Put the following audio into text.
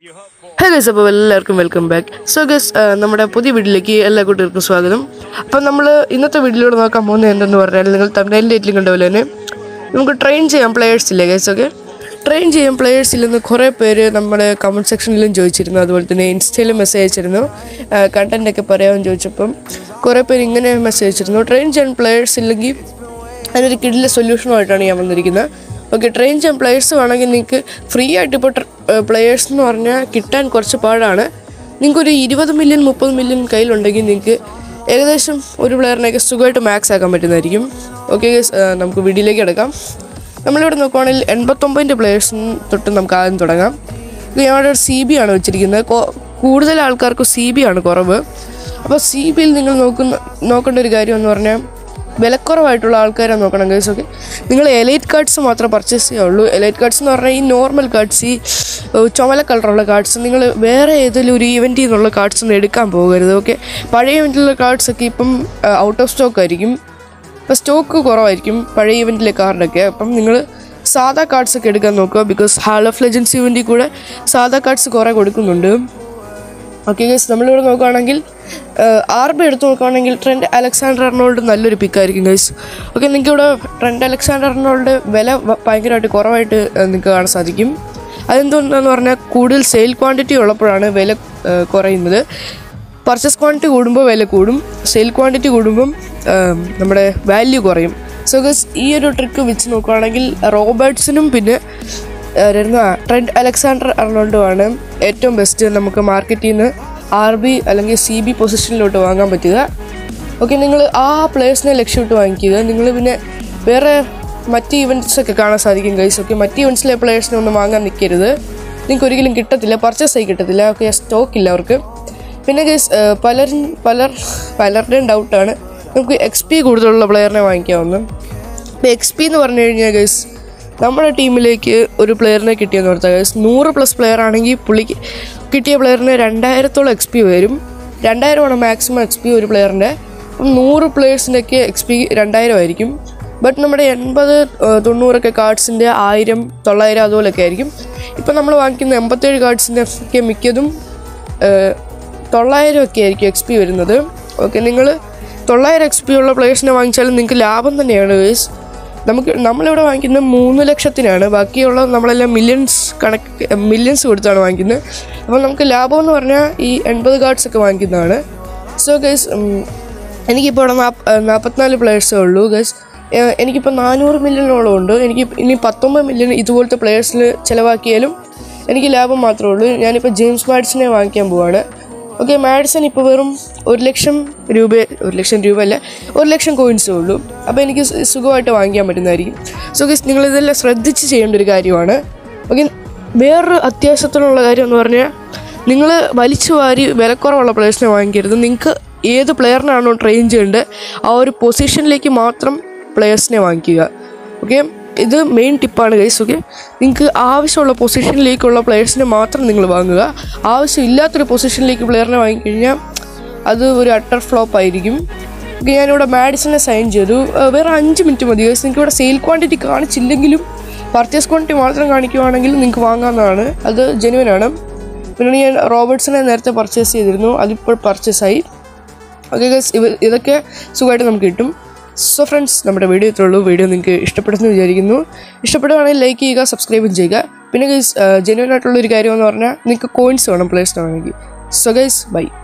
hello guys അപ്പോൾ എല്ലാവർക്കും welcome back so guys നമ്മുടെ പുതിയ വീട്ടിലേക്ക് എല്ലാ കുട്ടികൾക്കും സ്വാഗതം അപ്പം നമ്മൾ ഇന്നത്തെ വീഡിയോയിലൂടെ നോക്കാൻ പോകുന്നത് എന്തെന്ന് പറഞ്ഞാൽ നിങ്ങൾ തമിഴ്നാട്ടിൽ ഡേറ്റിലും കണ്ട പോലെ തന്നെ നമുക്ക് ട്രെയിൻ ചെയ്യാൻ പ്ലേയേഴ്സ് ഇല്ലേ ഗൈസ് ഓക്കെ ട്രെയിൻ ചെയ്യാൻ പ്ലേയേഴ്സ് ഇല്ലെന്ന് കുറേ പേര് നമ്മുടെ കമൻറ്റ് സെക്ഷനിലും ചോദിച്ചിരുന്നു അതുപോലെ തന്നെ ഇൻസ്റ്റയിലും മെസ്സേജ് അയച്ചിരുന്നു കണ്ടൻ്റ് ഒക്കെ പറയാമെന്ന് ചോദിച്ചപ്പം കുറേ പേര് ഇങ്ങനെ മെസ്സേജ് അയച്ചിരുന്നു ട്രെയിൻ ചെയ്യാൻ പ്ലേയേഴ്സ് ഇല്ലെങ്കിൽ അതിനൊരു കിഡിലെ സൊല്യൂഷനുമായിട്ടാണ് ഞാൻ വന്നിരിക്കുന്നത് ഓക്കെ ട്രെയിൻ ചെയ്യാൻ പ്ലേയേഴ്സ് വേണമെങ്കിൽ നിങ്ങൾക്ക് ഫ്രീ ആയിട്ട് ഇപ്പോൾ പ്ലേയേഴ്സ് എന്ന് പറഞ്ഞാൽ കിട്ടാൻ കുറച്ച് പാടാണ് നിങ്ങൾക്കൊരു ഇരുപത് മില്യൺ മുപ്പത് മില്യൺ കയ്യിലുണ്ടെങ്കിൽ നിങ്ങൾക്ക് ഏകദേശം ഒരു പ്ലെയറിനെയൊക്കെ സുഖമായിട്ട് മാക്സ് ആക്കാൻ പറ്റുന്നതായിരിക്കും ഓക്കെ നമുക്ക് വീഡിയോയിലേക്ക് എടുക്കാം നമ്മളിവിടെ നോക്കുവാണെങ്കിൽ എൺപത്തൊമ്പതിൻ്റെ പ്ലേയേഴ്സിന് തൊട്ട് നമുക്ക് ആദ്യം തുടങ്ങാം ഇത് ഞങ്ങളുടെ ഒരു സി ബി ആണ് വെച്ചിരിക്കുന്നത് കൊ- കൂടുതൽ ആൾക്കാർക്ക് സി ബി ആണ് കുറവ് അപ്പോൾ സി ബിയിൽ നിങ്ങൾ നോക്കുന്ന നോക്കേണ്ട ഒരു കാര്യം എന്ന് പറഞ്ഞാൽ വിലക്കുറവായിട്ടുള്ള ആൾക്കാരെ നോക്കണം ഗൈസ് ഓക്കെ നിങ്ങൾ എലൈറ്റ് കാർഡ്സ് മാത്രമേ പർച്ചേസ് ചെയ്യുള്ളൂ എലൈറ്റ് കാർഡ്സ് എന്ന് പറഞ്ഞാൽ ഈ നോർമൽ കാർഡ്സ് ഈ ഏഹ്, ചുമല കളറുള്ള കാർഡ്സ് നിങ്ങൾ വേറെ ഏതെങ്കിലും ഒരു ഇവൻറ്റിൽ നിന്നുള്ള കാർഡ്സ് ഒന്നും എടുക്കാൻ പോകരുത് ഓക്കെ പഴയ ഇവൻറ്റിലുള്ള കാർഡ്സ് ഒക്കെ ഇപ്പം ഔട്ട് ഓഫ് സ്റ്റോക്ക് ആയിരിക്കും അപ്പോൾ സ്റ്റോക്ക് കുറവായിരിക്കും പഴയ ഇവൻറ്റിലെ കാർഡൊക്കെ അപ്പം നിങ്ങൾ സാധാ കാർഡ്സ് ഒക്കെ എടുക്കാൻ നോക്കുക ബിക്കോസ് ഹാൾ ഓഫ് ലെജൻസ് ഇവൻറ്റിൽ കൂടെ സാധാ കാർഡ്സ് കുറേ കൊടുക്കുന്നുണ്ട് ഓക്കെ ഗൈസ് നമ്മളിവിടെ നോക്കുകയാണെങ്കിൽ ആർ ബി എടുത്ത് നോക്കുകയാണെങ്കിൽ ട്രെൻഡ് അലക്സാണ്ടർ അർണോൾഡ് നല്ലൊരു പിക്കായിരിക്കും ഗൈസ് ഓക്കെ നിങ്ങൾക്ക് ഇവിടെ ട്രെൻഡ് അലക്സാണ്ടർ അർണോൾഡ് വില വ- ഭയങ്കരമായിട്ട് കുറവായിട്ട് ഏഹ്, നിങ്ങൾക്ക് കാണാൻ സാധിക്കും അതെന്തുകൊണ്ടാന്ന് പറഞ്ഞാൽ കൂടുതൽ സെയിൽ ക്വാണ്ടിറ്റി ഉള്ളപ്പോഴാണ് വില ഏഹ്, കുറയുന്നത് പർച്ചേസ് ക്വാണ്ടിറ്റി കൂടുമ്പോൾ വില കൂടും സെയിൽ ക്വാണ്ടിറ്റി കൂടുമ്പം ഏഹ്, നമ്മുടെ വാല്യൂ കുറയും സോ ഗസ് ഈ ഒരു ട്രിക്ക് വെച്ച് നോക്കുകയാണെങ്കിൽ റോബർട്ട്സിനും പിന്നെ ആരായിരുന്നു ട്രെൻഡ് അലക്സാണ്ടർ അർണോൾഡുമാണ് ഏറ്റവും ബെസ്റ്റ് നമുക്ക് മാർക്കറ്റിൽ നിന്ന് ആർ ബി അല്ലെങ്കിൽ സി ബി പൊസിഷനിലോട്ട് വാങ്ങാൻ പറ്റുക ഓക്കെ നിങ്ങൾ ആ പ്ലേയേഴ്സിനെ ലക്ഷ്യമിട്ട് വാങ്ങിക്കുക നിങ്ങൾ പിന്നെ വേറെ മറ്റ് ഇവൻറ്റ്സ് ഒക്കെ കാണാൻ സാധിക്കും ഗൈസ് ഓക്കെ മറ്റ് ഇവൻറ്റ്സിലെ പ്ലേയേഴ്സിനെ ഒന്നും വാങ്ങാൻ നിൽക്കരുത് നിങ്ങൾക്ക് ഒരിക്കലും കിട്ടത്തില്ല പർച്ചേസ് ആയി കിട്ടത്തില്ല ഓക്കെ സ്റ്റോക്ക് ഇല്ല അവർക്ക് പിന്നെ ഗൈസ് പലരും പലർ പലരുടെയും ഡൗട്ടാണ് നമുക്ക് എക്സ് പി കൂടുതലുള്ള പ്ലെയറിനെ വാങ്ങിക്കാവുന്നു ഇപ്പോൾ എക്സ് പി എന്ന് പറഞ്ഞു കഴിഞ്ഞാൽ ഗൈസ് നമ്മുടെ ടീമിലേക്ക് ഒരു പ്ലെയറിനെ കിട്ടിയെന്ന് ഓർത്താൽ ഗൈസ് നൂറ് പ്ലസ് പ്ലെയർ ആണെങ്കിൽ പുള്ളിക്ക് കിട്ടിയ പ്ലെയറിന് രണ്ടായിരത്തോളം എക്സ് പി വരും രണ്ടായിരമാണ് മാക്സിമം എക്സ് പി ഒരു പ്ലെയറിൻ്റെ അപ്പം നൂറ് പ്ലെയേഴ്സിൻ്റെയൊക്കെ എക്സ് പി രണ്ടായിരം ആയിരിക്കും ബട്ട് നമ്മുടെ എൺപത് ഏഹ്, തൊണ്ണൂറൊക്കെ കാർഡ്സിൻ്റെ ആയിരം തൊള്ളായിരം അതുപോലൊക്കെ ആയിരിക്കും ഇപ്പം നമ്മൾ വാങ്ങിക്കുന്ന എൺപത്തേഴ് കാർഡ്സിൻ്റെ ഒക്കെ മിക്കതും ഏഹ്, തൊള്ളായിരം ഒക്കെ ആയിരിക്കും എക്സ് പി വരുന്നത് ഓക്കെ നിങ്ങൾ തൊള്ളായിരം എക്സ് പി ഉള്ള പ്ലേയേഴ്സിനെ വാങ്ങിച്ചാലും നിങ്ങൾക്ക് ലാഭം തന്നെയാണ് ഗൈസ് നമുക്ക് നമ്മളിവിടെ വാങ്ങിക്കുന്നത് മൂന്ന് ലക്ഷത്തിനാണ് ബാക്കിയുള്ള നമ്മളെല്ലാം മില്യൺസ് കണക്ക് മില്യൺസ് കൊടുത്താണ് വാങ്ങിക്കുന്നത് അപ്പോൾ നമുക്ക് ലാഭം എന്ന് പറഞ്ഞാൽ ഈ എൺപത് കാർഡ്സ് ഒക്കെ വാങ്ങിക്കുന്നതാണ് സോ ഗൈസ് എനിക്കിപ്പോൾ ഇവിടെ നാപ്പ് നാൽപ്പത്തിനാല് പ്ലേയേഴ്സേ ഉള്ളൂ ഗൈസ് എനിക്കിപ്പോൾ നാനൂറ് മില്യണോളം ഉണ്ട് എനിക്ക് ഇനി പത്തൊമ്പത് മില്യൺ ഇതുപോലത്തെ പ്ലേയേഴ്സിൽ ചിലവാക്കിയാലും എനിക്ക് ലാഭം മാത്രമേ ഉള്ളൂ ഞാനിപ്പോൾ ജെയിംസ് മാഡിസിനെ വാങ്ങിക്കാൻ പോവാണ് ഓക്കെ മാഡിസൺ ഇപ്പോൾ വെറും ഒരു ലക്ഷം രൂപ ഒരു ലക്ഷം രൂപ അല്ല ഒരു ലക്ഷം കോയിൻസേ ഉള്ളൂ അപ്പോൾ എനിക്ക് സു- സുഖമായിട്ട് വാങ്ങിക്കാൻ പറ്റുന്നതായിരിക്കും സോ ഗൈസ് നിങ്ങളിതെല്ലാം ശ്രദ്ധിച്ച് ചെയ്യേണ്ട ഒരു കാര്യമാണ് ഓക്കെ വേറൊരു അത്യാവശ്യത്തിനുള്ള കാര്യം എന്ന് പറഞ്ഞാൽ നിങ്ങൾ വലിച്ചു വാരി വിലക്കുറവുള്ള പ്ലേയേഴ്സിനെ വാങ്ങിക്കരുത് നിങ്ങൾക്ക് ഏത് പ്ലെയറിനാണോ ട്രെയിൻ ചെയ്യേണ്ടത് ആ ഒരു പൊസിഷനിലേക്ക് മാത്രം പ്ലെയേഴ്സിനെ വാങ്ങിക്കുക ഓക്കെ ഇത് മെയിൻ ടിപ്പാണ് ഗൈസ് ഓക്കെ നിങ്ങൾക്ക് ആവശ്യമുള്ള പൊസിഷനിലേക്കുള്ള പ്ലെയേഴ്സിനെ മാത്രം നിങ്ങൾ വാങ്ങുക ആവശ്യമില്ലാത്തൊരു പൊസിഷനിലേക്ക് പ്ലെയറിനെ വാങ്ങിക്കഴിഞ്ഞാൽ അത് ഒരു അട്ടർ ഫ്ലോപ്പ് ആയിരിക്കും ഓക്കെ ഞാനിവിടെ മാഡിസനെ സൈൻ ചെയ്തു ആ, വേറെ അഞ്ച് മിനിറ്റ് മതി ഗൈസ് നിങ്ങൾക്ക് ഇവിടെ സെയിൽ ക്വാണ്ടിറ്റി കാണിച്ചില്ലെങ്കിലും പർച്ചേസ് ക്വാണ്ടിറ്റി മാത്രം കാണിക്കുവാണെങ്കിൽ നിങ്ങൾക്ക് വാങ്ങാവുന്നതാണ് അത് ജെനുവൻ ആണ് പിന്നെ ഞാൻ റോബർട്ട്സിനെ നേരത്തെ പർച്ചേസ് ചെയ്തിരുന്നു അതിപ്പോൾ പർച്ചേസായി ഓക്കെ ഗൈസ് ഇവ ഇതൊക്കെ സുഖമായിട്ട് നമുക്ക് കിട്ടും സോ ഫ്രണ്ട്സ് നമ്മുടെ വീഡിയോ ഇത്രേ ഉള്ളൂ വീഡിയോ നിങ്ങൾക്ക് ഇഷ്ടപ്പെടുന്നു വിചാരിക്കുന്നു ഇഷ്ടപ്പെടുവാണെങ്കിൽ ലൈക്ക് ചെയ്യുക സബ്സ്ക്രൈബും ചെയ്യുക പിന്നെ ഗൈസ് ജെന്യൂൻ ആയിട്ടുള്ള ഒരു കാര്യം എന്ന് പറഞ്ഞാൽ നിങ്ങൾക്ക് കോയിൻസ് വേണം പ്ലേസ് ആണെങ്കിൽ സോ ഗൈസ് ബൈ